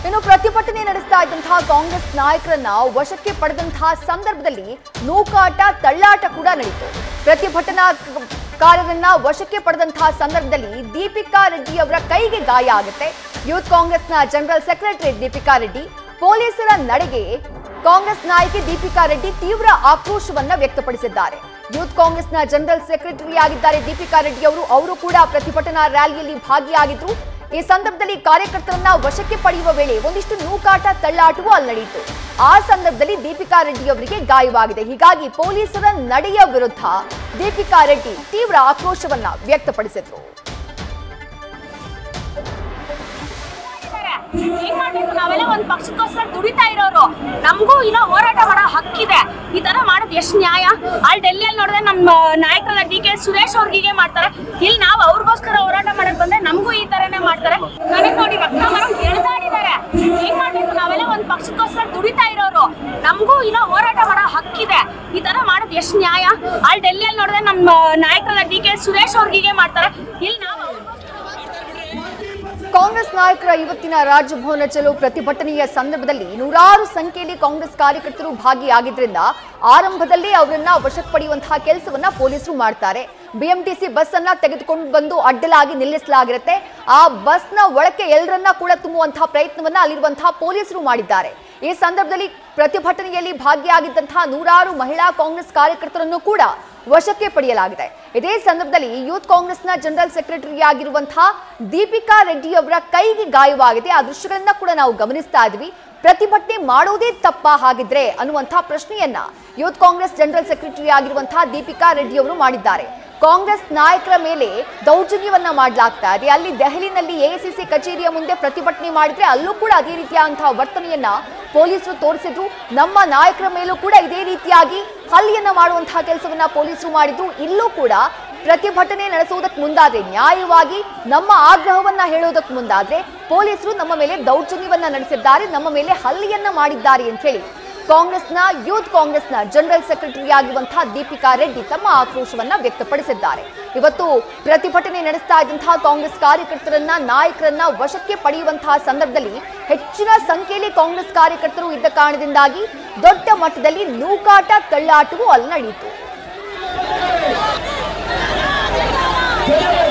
ಇನ್ನು ಪ್ರತಿಭಟನೆ ನಡೆಸ್ತಾ ಇದ್ದಂತಹ ಕಾಂಗ್ರೆಸ್ ನಾಯಕರನ್ನ ವಶಕ್ಕೆ ಪಡೆದಂತಹ ಸಂದರ್ಭದಲ್ಲಿ ನೂಕಾಟ ತಳ್ಳಾಟ ಕೂಡ ನಡೆಯಿತು ಪ್ರತಿಭಟನಾಕಾರರನ್ನ ವಶಕ್ಕೆ ಪಡೆದಂತಹ ಸಂದರ್ಭದಲ್ಲಿ ದೀಪಿಕಾ ರೆಡ್ಡಿ ಅವರ ಕೈಗೆ ಗಾಯ ಆಗುತ್ತೆ ಯೂತ್ ಕಾಂಗ್ರೆಸ್ನ ಜನರಲ್ ಸೆಕ್ರೆಟರಿ ದೀಪಿಕಾ ರೆಡ್ಡಿ ಪೊಲೀಸರ ನಡೆಗೆ ಕಾಂಗ್ರೆಸ್ ನಾಯಕಿ ದೀಪಿಕಾ ರೆಡ್ಡಿ ತೀವ್ರ ಆಕ್ರೋಶವನ್ನ ವ್ಯಕ್ತಪಡಿಸಿದ್ದಾರೆ ಯೂತ್ ಕಾಂಗ್ರೆಸ್ನ ಜನರಲ್ ಸೆಕ್ರೆಟರಿ ಆಗಿದ್ದಾರೆ ದೀಪಿಕಾ ರೆಡ್ಡಿ ಅವರು ಅವರು ಕೂಡ ಪ್ರತಿಭಟನಾ ರ್ಯಾಲಿಯಲ್ಲಿ ಭಾಗಿಯಾಗಿದ್ರು ಈ ಸಂದರ್ಭದಲ್ಲಿ ಕಾರ್ಯಕರ್ತರನ್ನ ವಶಕ್ಕೆ ಪಡೆಯುವ ವೇಳೆ ಒಂದಿಷ್ಟು ನೂಕಾಟ ತಳ್ಳಾಟವೂ ಅಲ್ಲಿ ನಡೆಯಿತು ಆ ಸಂದರ್ಭದಲ್ಲಿ ದೀಪಿಕಾ ರೆಡ್ಡಿ ಅವರಿಗೆ ಗಾಯವಾಗಿದೆ ಹೀಗಾಗಿ ಪೊಲೀಸರ ನಡೆಯ ವಿರುದ್ಧ ದೀಪಿಕಾ ರೆಡ್ಡಿ ತೀವ್ರ ಆಕ್ರೋಶವನ್ನ ವ್ಯಕ್ತಪಡಿಸಿದ್ರು ಏನ್ ಮಾಡ್ಬೇಕು ನಾವೆಲ್ಲ ಒಂದ್ ಪಕ್ಷಕ್ಕೋಸ್ಕರ ದುಡಿತಾ ಇರೋರು ನಮಗೂ ಇನ್ನ ಹೋರಾಟ ಮಾಡೋ ಹಕ್ಕಿದೆ ಈ ತರ ಮಾಡೋದು ಎಷ್ಟು ನ್ಯಾಯ ಅಲ್ಲಿ ಡೆಲ್ಲಿಯಲ್ಲಿ ನೋಡಿದ್ರೆ ನಮ್ಮ ನಾಯಕರ ಡಿ ಕೆ ಸುರೇಶ್ ಅವ್ರಿಗೆ ಮಾಡ್ತಾರೆ ಇಲ್ಲಿ ನಾವು ಅವ್ರಿಗೋಸ್ಕರ ಹೋರಾಟ ಮಾಡಕ್ ಬಂದ್ರೆ ನಮಗೂ ಈ ತರನೇ ಮಾಡ್ತಾರೆ ನನಗ್ ನೋಡಿ ರಕ್ತ ಮರಕ್ ಎಳ್ದಾಡಿದ್ದಾರೆ ಏನ್ ಮಾಡ್ಬೇಕು ನಾವೆಲ್ಲ ಒಂದ್ ಪಕ್ಷಕ್ಕೋಸ್ಕರ ದುಡಿತಾ ಇರೋರು ನಮಗೂ ಇನ್ನ ಹೋರಾಟ ಮಾಡೋ ಹಕ್ಕಿದೆ ಈ ತರ ಮಾಡೋದು ಎಷ್ಟು ನ್ಯಾಯ ಅಲ್ಲಿ ಡೆಲ್ಲಿಯಲ್ಲಿ ನೋಡಿದ್ರೆ ನಮ್ಮ ನಾಯಕರ ಡಿ ಕೆ ಸುರೇಶ್ ಅವ್ರಿಗೆ ಮಾಡ್ತಾರೆ ಇಲ್ಲಿ ನಾವು ಕಾಂಗ್ರೆಸ್ ನಾಯಕರ ಇವತ್ತಿನ ರಾಜಭವನ ಚಲೋ ಪ್ರತಿಭಟನೆಯ ಸಂದರ್ಭದಲ್ಲಿ ನೂರಾರು ಸಂಖ್ಯೆಯಲ್ಲಿ ಕಾಂಗ್ರೆಸ್ ಕಾರ್ಯಕರ್ತರು ಭಾಗಿಯಾಗಿದ್ರಿಂದ ಆರಂಭದಲ್ಲಿ ಅವರನ್ನ ವಶಕ್ಕೆ ಪಡೆಯುವಂತಹ ಕೆಲಸವನ್ನ ಪೊಲೀಸರು ಮಾಡ್ತಾರೆ ಬಿಎಂಟಿಸಿ ಬಸ್ ಅನ್ನ ತೆಗೆದುಕೊಂಡು ಬಂದು ಅಡ್ಡಲಾಗಿ ನಿಲ್ಲಿಸಲಾಗಿರುತ್ತೆ ಆ ಬಸ್ನ ಒಳಕ್ಕೆ ಎಲ್ಲರನ್ನ ಕೂಡ ತುಂಬುವಂತಹ ಪ್ರಯತ್ನವನ್ನ ಅಲ್ಲಿರುವಂತಹ ಪೊಲೀಸರು ಮಾಡಿದ್ದಾರೆ ಈ ಸಂದರ್ಭದಲ್ಲಿ ಪ್ರತಿಭಟನೆಯಲ್ಲಿ ಭಾಗಿಯಾಗಿದ್ದಂತಹ ನೂರಾರು ಮಹಿಳಾ ಕಾಂಗ್ರೆಸ್ ಕಾರ್ಯಕರ್ತರನ್ನು ಕೂಡ ವಶಕ್ಕೆ ಪಡೆಯಲಾಗಿದೆ ಇದೇ ಸಂದರ್ಭದಲ್ಲಿ ಯೂತ್ ಕಾಂಗ್ರೆಸ್ನ ಜನರಲ್ ಸೆಕ್ರೆಟರಿ ಆಗಿರುವಂತಹ ದೀಪಿಕಾ ರೆಡ್ಡಿ ಅವರ ಕೈಗೆ ಗಾಯವಾಗಿದೆ ಆ ದೃಶ್ಯಗಳನ್ನ ಕೂಡ ನಾವು ಗಮನಿಸ್ತಾ ಇದ್ವಿ ಪ್ರತಿಭಟನೆ ಮಾಡೋದೇ ತಪ್ಪ ಹಾಗಿದ್ರೆ ಅನ್ನುವಂತಹ ಪ್ರಶ್ನೆಯನ್ನ ಯೂತ್ ಕಾಂಗ್ರೆಸ್ ಜನರಲ್ ಸೆಕ್ರೆಟರಿ ಆಗಿರುವಂತಹ ದೀಪಿಕಾ ರೆಡ್ಡಿ ಅವರು ಮಾಡಿದ್ದಾರೆ ಕಾಂಗ್ರೆಸ್ ನಾಯಕರ ಮೇಲೆ ದೌರ್ಜನ್ಯವನ್ನ ಮಾಡಲಾಗ್ತಾ ಇದೆ ಅಲ್ಲಿ ದೆಹಲಿನಲ್ಲಿ ಎಐಸಿಸಿ ಕಚೇರಿಯ ಮುಂದೆ ಪ್ರತಿಭಟನೆ ಮಾಡಿದ್ರೆ ಅಲ್ಲೂ ಕೂಡ ಅದೇ ರೀತಿಯಾದಂತಹ ವರ್ತನೆಯನ್ನ ಪೊಲೀಸರು ತೋರಿಸಿದ್ರು ನಮ್ಮ ನಾಯಕರ ಮೇಲೂ ಕೂಡ ಇದೇ ರೀತಿಯಾಗಿ ಹಲ್ಲೆಯನ್ನ ಮಾಡುವಂತಹ ಕೆಲಸವನ್ನ ಪೊಲೀಸರು ಮಾಡಿದ್ರು ಇಲ್ಲೂ ಕೂಡ ಪ್ರತಿಭಟನೆ ನಡೆಸುವುದಕ್ಕೆ ಮುಂದಾದ್ರೆ ನ್ಯಾಯವಾಗಿ ನಮ್ಮ ಆಗ್ರಹವನ್ನ ಹೇಳೋದಕ್ಕೆ ಮುಂದಾದ್ರೆ ಪೊಲೀಸರು ನಮ್ಮ ಮೇಲೆ ದೌರ್ಜನ್ಯವನ್ನ ನಡೆಸಿದ್ದಾರೆ ನಮ್ಮ ಮೇಲೆ ಹಲ್ಲೆಯನ್ನ ಮಾಡಿದ್ದಾರೆ ಅಂತ ಹೇಳಿ ಕಾಂಗ್ರೆಸ್ನ ಯೂತ್ ಕಾಂಗ್ರೆಸ್ನ ಜನರಲ್ ಸೆಕ್ರೆಟರಿ ಆಗಿರುವಂತಹ ದೀಪಿಕಾ ರೆಡ್ಡಿ ತಮ್ಮ ಆಕ್ರೋಶವನ್ನ ವ್ಯಕ್ತಪಡಿಸಿದ್ದಾರೆ ಇವತ್ತು ಪ್ರತಿಭಟನೆ ನಡೆಸ್ತಾ ಇದ್ದಂತಹ ಕಾಂಗ್ರೆಸ್ ಕಾರ್ಯಕರ್ತರನ್ನ ನಾಯಕರನ್ನ ವಶಕ್ಕೆ ಪಡೆಯುವಂತಹ ಸಂದರ್ಭದಲ್ಲಿ ಹೆಚ್ಚಿನ ಸಂಖ್ಯೆಯಲ್ಲಿ ಕಾಂಗ್ರೆಸ್ ಕಾರ್ಯಕರ್ತರು ಇದ್ದ ಕಾರಣದಿಂದಾಗಿ ದೊಡ್ಡ ಮಟ್ಟದಲ್ಲಿ ನೂಕಾಟ ತಳ್ಳಾಟವೂ ಅಲ್ಲಿ ನಡೆಯಿತು